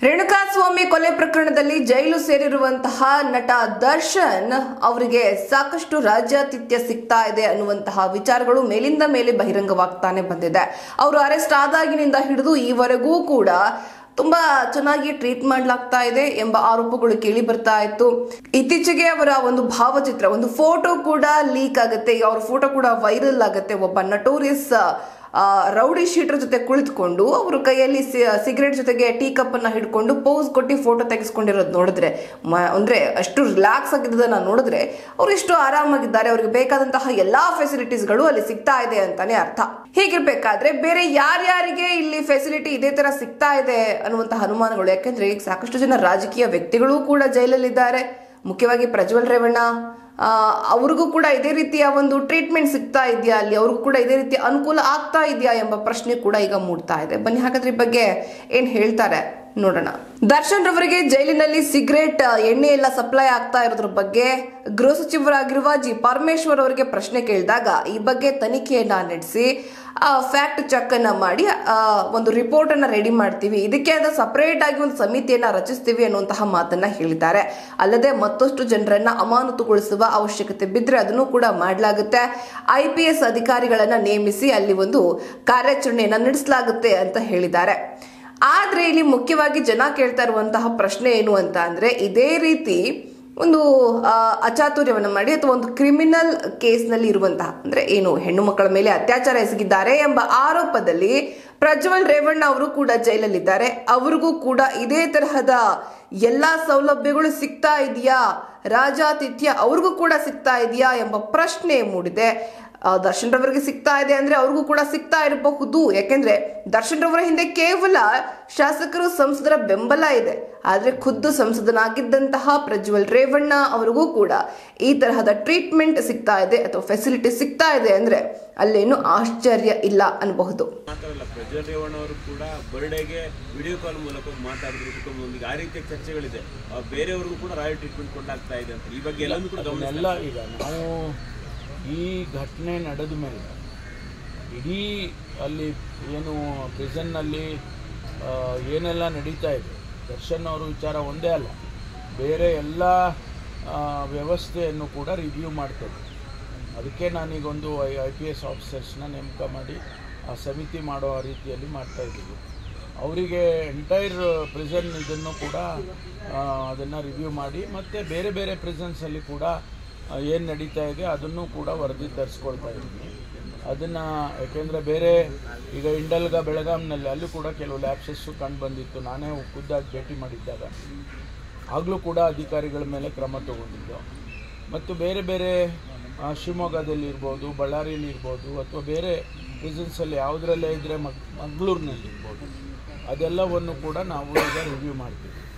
ರೇಣುಕಾಸ್ವಾಮಿ ಕೊಲೆ ಪ್ರಕರಣದಲ್ಲಿ ಜೈಲು ಸೇರಿರುವಂತಹ ನಟ ದರ್ಶನ್ ಅವರಿಗೆ ಸಾಕಷ್ಟು ರಾಜ್ಯಾತಿಥ್ಯ ಸಿಗ್ತಾ ಇದೆ ಅನ್ನುವಂತಹ ವಿಚಾರಗಳು ಮೇಲಿಂದ ಮೇಲೆ ಬಹಿರಂಗವಾಗ್ತಾನೆ ಬಂದಿದೆ ಅವರು ಅರೆಸ್ಟ್ ಆದಾಗಿನಿಂದ ಹಿಡಿದು ಈವರೆಗೂ ಕೂಡ ತುಂಬಾ ಚೆನ್ನಾಗಿ ಟ್ರೀಟ್ ಮಾಡಲಾಗ್ತಾ ಇದೆ ಎಂಬ ಆರೋಪಗಳು ಕೇಳಿ ಬರ್ತಾ ಇತ್ತು ಇತ್ತೀಚೆಗೆ ಅವರ ಒಂದು ಭಾವಚಿತ್ರ ಒಂದು ಫೋಟೋ ಕೂಡ ಲೀಕ್ ಆಗುತ್ತೆ ಅವ್ರ ಫೋಟೋ ಕೂಡ ವೈರಲ್ ಆಗುತ್ತೆ ಒಬ್ಬ ನಟೋರಿಯಸ್ ರೌಡಿ ಶೀಟರ್ ಜೊತೆ ಕುಳಿತುಕೊಂಡು ಅವರು ಕೈಯಲ್ಲಿ ಸಿಗರೇಟ್ ಜೊತೆಗೆ ಟೀ ಕಪ್ ಅನ್ನ ಹಿಡ್ಕೊಂಡು ಪೋಸ್ ಕೊಟ್ಟು ಫೋಟೋ ತೆಗೆಸ್ಕೊಂಡಿರೋದು ನೋಡಿದ್ರೆ ಮ- ಅಂದ್ರೆ ಅಷ್ಟು ರಿಲ್ಯಾಕ್ಸ್ ಆಗಿದ್ದನ್ನ ನೋಡಿದ್ರೆ ಅವ್ರು ಎಷ್ಟು ಆರಾಮಾಗಿದ್ದಾರೆ ಅವ್ರಿಗೆ ಬೇಕಾದಂತಹ ಎಲ್ಲಾ ಫೆಸಿಲಿಟೀಸ್ಗಳು ಅಲ್ಲಿ ಸಿಗ್ತಾ ಇದೆ ಅಂತಾನೆ ಅರ್ಥ ಹೀಗಿರ್ಬೇಕಾದ್ರೆ ಬೇರೆ ಯಾರ್ಯಾರಿಗೆ ಇಲ್ಲಿ ಫೆಸಿಲಿಟಿ ಇದೇ ತರ ಸಿಗ್ತಾ ಇದೆ ಅನ್ನುವಂತಹ ಅನುಮಾನಗಳು ಯಾಕೆಂದ್ರೆ ಈಗ ಸಾಕಷ್ಟು ಜನ ರಾಜಕೀಯ ವ್ಯಕ್ತಿಗಳು ಕೂಡ ಜೈಲಲ್ಲಿದ್ದಾರೆ ಮುಖ್ಯವಾಗಿ ಪ್ರಜ್ವಲ್ ರೇವಣ್ಣ ಆ, ಅವ್ರಿಗೂ ಕೂಡ ಇದೇ ರೀತಿಯ ಒಂದು ಟ್ರೀಟ್ಮೆಂಟ್ ಸಿಗ್ತಾ ಇದೆಯಾ ಅಲ್ಲಿ ಅವ್ರಿಗೂ ಕೂಡ ಇದೇ ರೀತಿಯ ಅನುಕೂಲ ಆಗ್ತಾ ಇದೆಯಾ ಎಂಬ ಪ್ರಶ್ನೆ ಕೂಡ ಈಗ ಮೂಡ್ತಾ ಇದೆ ಬನ್ನಿ ಹಾಗಾದ್ರೆ ಈ ಬಗ್ಗೆ ಏನ್ ಹೇಳ್ತಾರೆ ನೋಡೋಣ ದರ್ಶನ್ ರವರಿಗೆ ಜೈಲಿನಲ್ಲಿ ಸಿಗರೇಟ್ ಎಣ್ಣೆ ಎಲ್ಲ ಸಪ್ಲೈ ಆಗ್ತಾ ಇರೋದ್ರ ಬಗ್ಗೆ ಗೃಹ ಸಚಿವರಾಗಿರುವ ಜಿ ಪರಮೇಶ್ವರ್ ಅವರಿಗೆ ಪ್ರಶ್ನೆ ಕೇಳಿದಾಗ ಈ ಬಗ್ಗೆ ತನಿಖೆಯನ್ನ ನಡೆಸಿ ಫ್ಯಾಕ್ಟ್ ಚೆಕ್ ಅನ್ನ ಮಾಡಿ ಆ, ಒಂದು ರಿಪೋರ್ಟ್ ಅನ್ನ ರೆಡಿ ಮಾಡ್ತೀವಿ ಇದಕ್ಕೆ ಆದ ಸಪರೇಟ್ ಆಗಿ ಒಂದು ಸಮಿತಿಯನ್ನ ರಚಿಸ್ತೀವಿ ಅನ್ನುವಂತಹ ಮಾತನ್ನ ಹೇಳಿದ್ದಾರೆ ಅಲ್ಲದೆ ಮತ್ತಷ್ಟು ಜನರನ್ನ ಅಮಾನತುಗೊಳಿಸುವ ಅವಶ್ಯಕತೆ ಬಿದ್ದರೆ ಅದನ್ನು ಕೂಡ ಮಾಡಲಾಗುತ್ತೆ ಐ ಪಿ ಎಸ್ ಅಧಿಕಾರಿಗಳನ್ನ ನೇಮಿಸಿ ಅಲ್ಲಿ ಒಂದು ಕಾರ್ಯಾಚರಣೆಯನ್ನ ನಡೆಸಲಾಗುತ್ತೆ ಅಂತ ಹೇಳಿದ್ದಾರೆ ಆದ್ರೆ ಇಲ್ಲಿ ಮುಖ್ಯವಾಗಿ ಜನ ಕೇಳ್ತಾ ಇರುವಂತಹ ಪ್ರಶ್ನೆ ಏನು ಅಂತ ಅಂದ್ರೆ ಇದೇ ರೀತಿ ಒಂದು ಆ, ಅಚಾತುರ್ಯವನ್ನ ಮಾಡಿ ಅಥವಾ ಒಂದು ಕ್ರಿಮಿನಲ್ ಕೇಸ್ನಲ್ಲಿ ಇರುವಂತಹ ಅಂದ್ರೆ ಏನು ಹೆಣ್ಣು ಮಕ್ಕಳ ಮೇಲೆ ಅತ್ಯಾಚಾರ ಎಸಗಿದ್ದಾರೆ ಎಂಬ ಆರೋಪದಲ್ಲಿ ಪ್ರಜ್ವಲ್ ರೇವಣ್ಣ ಅವರು ಕೂಡ ಜೈಲಲ್ಲಿದ್ದಾರೆ ಅವ್ರಿಗೂ ಕೂಡ ಇದೇ ತರಹದ ಎಲ್ಲಾ ಸೌಲಭ್ಯಗಳು ಸಿಗ್ತಾ ಇದೆಯಾ ರಾಜಾತಿಥ್ಯ ಅವ್ರಿಗೂ ಕೂಡ ಸಿಗ್ತಾ ಇದೆಯಾ ಎಂಬ ಪ್ರಶ್ನೆ ಮೂಡಿದೆ ಆ, ದರ್ಶನ್ ರವರಿಗೆ ಸಿಗ್ತಾ ಇದೆ ಅಂದ್ರೆ ಅವ್ರಿಗೂ ಕೂಡ ಸಿಗ್ತಾ ಇರಬಹುದು ಯಾಕೆಂದ್ರೆ ದರ್ಶನ್ ರವರ ಹಿಂದೆ ಕೇವಲ ಶಾಸಕರು ಸಂಸದರ ಬೆಂಬಲ ಇದೆ ಆದ್ರೆ ಖುದ್ದು ಸಂಸದನಾಗಿದ್ದಂತಹ ಪ್ರಜ್ವಲ್ ರೇವಣ್ಣ ಅವರಿಗೂ ಕೂಡ ಈ ತರಹದ ಟ್ರೀಟ್ಮೆಂಟ್ ಸಿಗ್ತಾ ಇದೆ ಅಥವಾ ಫೆಸಿಲಿಟಿ ಸಿಗ್ತಾ ಇದೆ ಅಂದ್ರೆ ಅಲ್ಲೇನು ಆಶ್ಚರ್ಯ ಇಲ್ಲ ಅನ್ಬಹುದು ಮಾತ್ರಲ್ಲ ಪ್ರಜ್ವಲ್ ರೇವಣ್ಣ ಅವರು ಕೂಡ ಬರ್ಡೇಗೆ ವಿಡಿಯೋ ಕಾಲ್ ಮೂಲಕ ಮಾತಾಡಿದ್ರು ಕುಟುಂಬದೊಂದಿಗೆ ಆ ರೀತಿಯ ಚರ್ಚೆಗಳಿದೆ ಆ, ಬೇರೆಯವ್ರಿಗೂ ಕೂಡ ರಾಯಲ್ ಟ್ರೀಟ್ಮೆಂಟ್ ಕೊಂಡಾಗ್ತಾ ಇದೆ ಅಂತ ಈ ಬಗ್ಗೆ ಎಲ್ಲವನ್ನೂ ಕೂಡ ಗಮನಿಸ ಎಲ್ಲ ಈಗ ನಾವು ಈ ಘಟನೆ ನಡೆದ ಮೇಲೆ ಇಡೀ ಅಲ್ಲಿ ಏನು ಪ್ರಿಸನ್ನಲ್ಲಿ ಏನೆಲ್ಲ ನಡೀತಾ ಇದೆ ದರ್ಶನ್ ಅವರು ವಿಚಾರ ಒಂದೇ ಅಲ್ಲ ಬೇರೆ ಎಲ್ಲ ಆ, ವ್ಯವಸ್ಥೆಯನ್ನು ಕೂಡ ರಿವ್ಯೂ ಮಾಡ್ತೇವೆ ಅದಕ್ಕೆ ನಾನೀಗೊಂದು ಐ ಐ ಪಿ ಎಸ್ ಆಫೀಸರ್ಸ್ನ ನೇಮಕ ಮಾಡಿ ಆ ಸಮಿತಿ ಮಾಡೋ ರೀತಿಯಲ್ಲಿ ಮಾಡ್ತಾ ಇದ್ದೀವಿ ಅವರಿಗೆ ಎಂಟೈರ್ ಪ್ರಿಸನ್ ಇದನ್ನು ಕೂಡ ಅದನ್ನು ರಿವ್ಯೂ ಮಾಡಿ ಮತ್ತು ಬೇರೆ ಬೇರೆ ಪ್ರಿಸನ್ಸಲ್ಲಿ ಕೂಡ ಏನು ನಡೀತಾ ಇದೆ ಅದನ್ನು ಕೂಡ ವರದಿ ತರಿಸ್ಕೊಳ್ತಾ ಇದ್ದೀನಿ ಅದನ್ನು ಯಾಕೆಂದರೆ ಬೇರೆ ಈಗ ಇಂಡಲ್ಗ ಬೆಳಗಾಂನಲ್ಲಿ ಅಲ್ಲಿ ಕೂಡ ಕೆಲವು ಲ್ಯಾಬ್ಸಸ್ಸು ಕಂಡು ಬಂದಿತ್ತು ನಾನೇ ಖುದ್ದಾಗಿ ಭೇಟಿ ಮಾಡಿದ್ದಾಗ ಆಗಲೂ ಕೂಡ ಅಧಿಕಾರಿಗಳ ಮೇಲೆ ಕ್ರಮ ತಗೊಂಡಿದ್ದು ಮತ್ತು ಬೇರೆ ಬೇರೆ ಆ, ಶಿವಮೊಗ್ಗದಲ್ಲಿ ಇರ್ಬೋದು ಬಳ್ಳಾರಿಯಲ್ಲಿ ಇರ್ಬೋದು ಅಥವಾ ಬೇರೆ ಪ್ರಿಸನ್ಸಲ್ಲಿ ಯಾವುದರಲ್ಲೇ ಇದ್ದರೆ ಮಗ್ ಮಂಗಳೂರಿನಲ್ಲಿ ಇರ್ಬೋದು ಅದೆಲ್ಲವನ್ನು ಕೂಡ ನಾವು ಈಗ ರಿವ್ಯೂ ಮಾಡ್ತೀವಿ